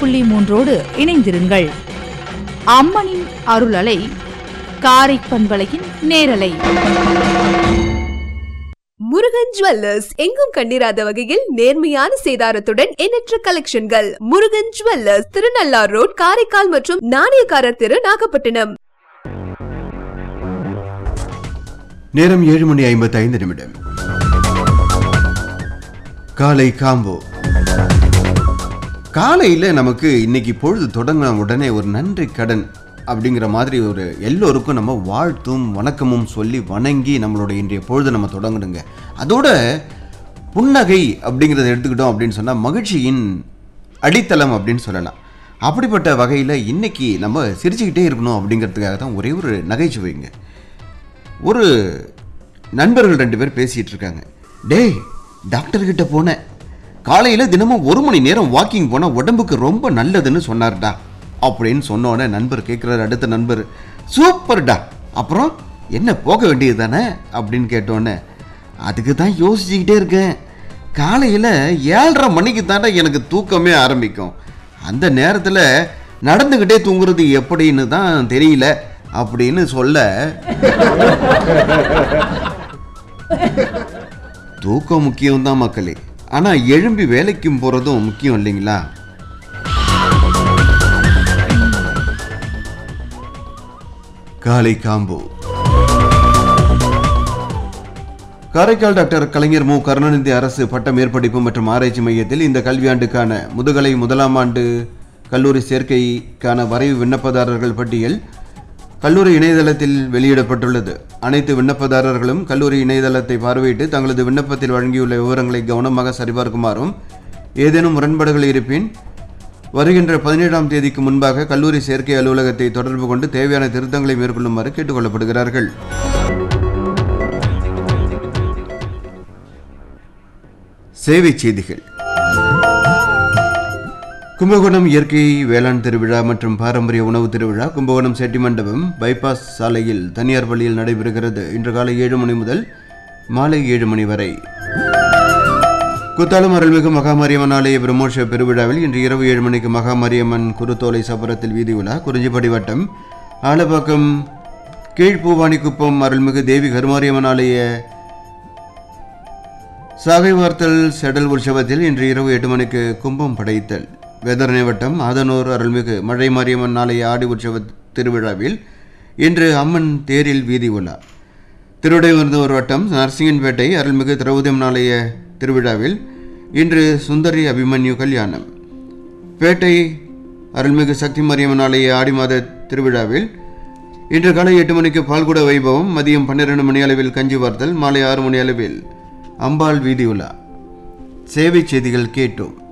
புள்ளி மூன்றோடு இணைந்திருங்கள் அம்மனின் அருளலை காரை பண்பலையின் நேரலை முருகன் ஜுவல்லர்ஸ் எங்கும் கண்டிராத வகையில் நேர்மையான சேதாரத்துடன் எண்ணற்ற கலெக்ஷன்கள் முருகன் ஜுவல்லர்ஸ் திருநள்ளார் ரோட் காரைக்கால் மற்றும் நாணயக்காரர் தெரு நாகப்பட்டினம் நேரம் ஏழு மணி ஐம்பத்தி ஐந்து நிமிடம் காலை காம்போ காலையில் நமக்கு இன்னைக்கு பொழுது தொடங்கின உடனே ஒரு நன்றி கடன் அப்படிங்கிற மாதிரி ஒரு எல்லோருக்கும் நம்ம வாழ்த்தும் வணக்கமும் சொல்லி வணங்கி நம்மளோட இன்றைய பொழுது நம்ம தொடங்கணுங்க அதோட புன்னகை அப்படிங்கிறத எடுத்துக்கிட்டோம் அப்படின்னு சொன்னால் மகிழ்ச்சியின் அடித்தளம் அப்படின்னு சொல்லலாம் அப்படிப்பட்ட வகையில் இன்னைக்கு நம்ம சிரிச்சுக்கிட்டே இருக்கணும் அப்படிங்கிறதுக்காக தான் ஒரே ஒரு நகைச்சுவைங்க ஒரு நண்பர்கள் ரெண்டு பேர் பேசிகிட்டு இருக்காங்க டேய் டாக்டர் கிட்ட போனேன் காலையில் தினமும் ஒரு மணி நேரம் வாக்கிங் போனால் உடம்புக்கு ரொம்ப நல்லதுன்னு சொன்னார்டா அப்படின்னு சொன்னோடனே நண்பர் கேட்குறாரு அடுத்த நண்பர் சூப்பர்டா அப்புறம் என்ன போக வேண்டியது தானே அப்படின்னு கேட்டோன்னே அதுக்கு தான் யோசிச்சுக்கிட்டே இருக்கேன் காலையில் ஏழரை மணிக்கு தானே எனக்கு தூக்கமே ஆரம்பிக்கும் அந்த நேரத்தில் நடந்துக்கிட்டே தூங்குறது எப்படின்னு தான் தெரியல அப்படின்னு சொல்ல தூக்கம் முக்கியம்தான் மக்களே ஆனால் எழும்பி வேலைக்கும் போகிறதும் முக்கியம் இல்லைங்களா காலை காம்போ காரைக்கால் டாக்டர் கலைஞர் மு கருணாநிதி அரசு பட்ட மேற்படிப்பு மற்றும் ஆராய்ச்சி மையத்தில் இந்த கல்வியாண்டுக்கான முதுகலை முதலாம் ஆண்டு கல்லூரி சேர்க்கைக்கான வரைவு விண்ணப்பதாரர்கள் பட்டியல் கல்லூரி இணையதளத்தில் வெளியிடப்பட்டுள்ளது அனைத்து விண்ணப்பதாரர்களும் கல்லூரி இணையதளத்தை பார்வையிட்டு தங்களது விண்ணப்பத்தில் வழங்கியுள்ள விவரங்களை கவனமாக சரிபார்க்குமாறும் ஏதேனும் முரண்பாடுகள் இருப்பின் வருகின்ற பதினேழாம் தேதிக்கு முன்பாக கல்லூரி சேர்க்கை அலுவலகத்தை தொடர்பு கொண்டு தேவையான திருத்தங்களை மேற்கொள்ளுமாறு கேட்டுக்கொள்ளப்படுகிறார்கள் சேவை செய்திகள் கும்பகோணம் இயற்கை வேளாண் திருவிழா மற்றும் பாரம்பரிய உணவு திருவிழா கும்பகோணம் செட்டி மண்டபம் பைபாஸ் சாலையில் தனியார் பள்ளியில் நடைபெறுகிறது இன்று காலை ஏழு மணி முதல் மாலை ஏழு மணி வரை குத்தாலம் அருள்மிகு மகாமாரியம்மன் ஆலய பிரம்மோற்சவ பெருவிழாவில் இன்று இரவு ஏழு மணிக்கு மகாமாரியம்மன் குருத்தோலை சப்பரத்தில் வீதி உலா குறிஞ்சிப்படி வட்டம் ஆலப்பாக்கம் கீழ்பூவானிக்குப்பம் அருள்மிகு தேவி கருமாரியம்மன் ஆலய சாகை வார்த்தல் செடல் உற்சவத்தில் இன்று இரவு எட்டு மணிக்கு கும்பம் படைத்தல் வேதரணை வட்டம் ஆதனூர் அருள்மிகு மழை மாரியம்மன் ஆலய ஆடி உற்சவ திருவிழாவில் இன்று அம்மன் தேரில் வீதி உலா திருவிடைமருந்தூர் வட்டம் நரசிங்கன்பேட்டை அருள்மிகு திரௌதம் ஆலய திருவிழாவில் இன்று சுந்தரி அபிமன்யு கல்யாணம் பேட்டை அருள்மிகு சக்தி மாரியம்மன் ஆலய ஆடி மாத திருவிழாவில் இன்று காலை எட்டு மணிக்கு பால்குட வைபவம் மதியம் பன்னிரண்டு மணி அளவில் கஞ்சி வார்த்தல் மாலை ஆறு மணி அளவில் அம்பாள் வீதி உலா சேவை செய்திகள் கேட்டோம்